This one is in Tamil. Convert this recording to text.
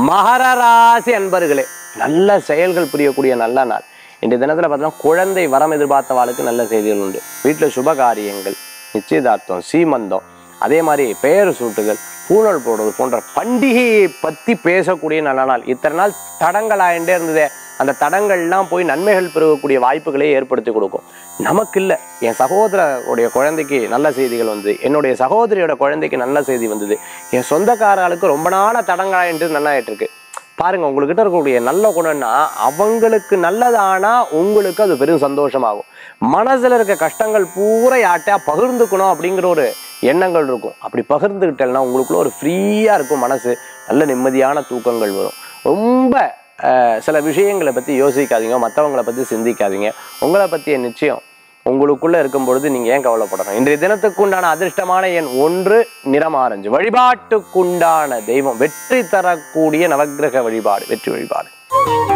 மகர ராசி அன்பர்களே நல்ல செயல்கள் புரியக்கூடிய நல்ல நாள் இன்றைய தினத்துல பார்த்தீங்கன்னா குழந்தை வரம் எதிர்பார்த்தவாளுக்கு நல்ல செய்திகள் உண்டு வீட்டில் சுப காரியங்கள் நிச்சயதார்த்தம் சீமந்தம் அதே மாதிரி பெயர் சூட்டுகள் பூணல் போடுறது போன்ற பண்டிகையை பற்றி பேசக்கூடிய நல்ல நாள் இத்தனை நாள் தடங்களாயிட்டே இருந்ததே அந்த தடங்கள்லாம் போய் நன்மைகள் பெருகக்கூடிய வாய்ப்புகளை ஏற்படுத்தி கொடுக்கும் நமக்கு இல்லை என் சகோதரருடைய குழந்தைக்கு நல்ல செய்திகள் வந்து என்னுடைய சகோதரியோட குழந்தைக்கு நல்ல செய்தி வந்தது என் சொந்தக்காரர்களுக்கு ரொம்ப நாளாக தடங்களாயிட்டு நல்லா ஆயிட்டு இருக்கு பாருங்க உங்ககிட்ட இருக்கக்கூடிய நல்ல குணம்னா அவங்களுக்கு நல்லதானா உங்களுக்கு அது பெரும் சந்தோஷமாகும் மனசுல இருக்க கஷ்டங்கள் பூரா யார்ட்டையா பகிர்ந்துக்கணும் அப்படிங்கிற ஒரு எண்ணங்கள் இருக்கும் அப்படி பகிர்ந்துக்கிட்டேன்னா உங்களுக்குள்ள ஒரு ஃப்ரீயா இருக்கும் மனசு நல்ல நிம்மதியான தூக்கங்கள் வரும் ரொம்ப அஹ், சில விஷயங்களை பத்தி யோசிக்காதீங்க மற்றவங்களை பத்தி சிந்திக்காதீங்க உங்களை பத்திய நிச்சயம் உங்களுக்குள்ள இருக்கும் பொழுது நீங்க ஏன் கவலைப்படணும் இன்றைய தினத்துக்குண்டான அதிர்ஷ்டமான எண் ஒன்று நிறமாரஞ்சு வழிபாட்டுக்குண்டான தெய்வம் வெற்றி தரக்கூடிய நவக்கிரக வழிபாடு வெற்றி வழிபாடு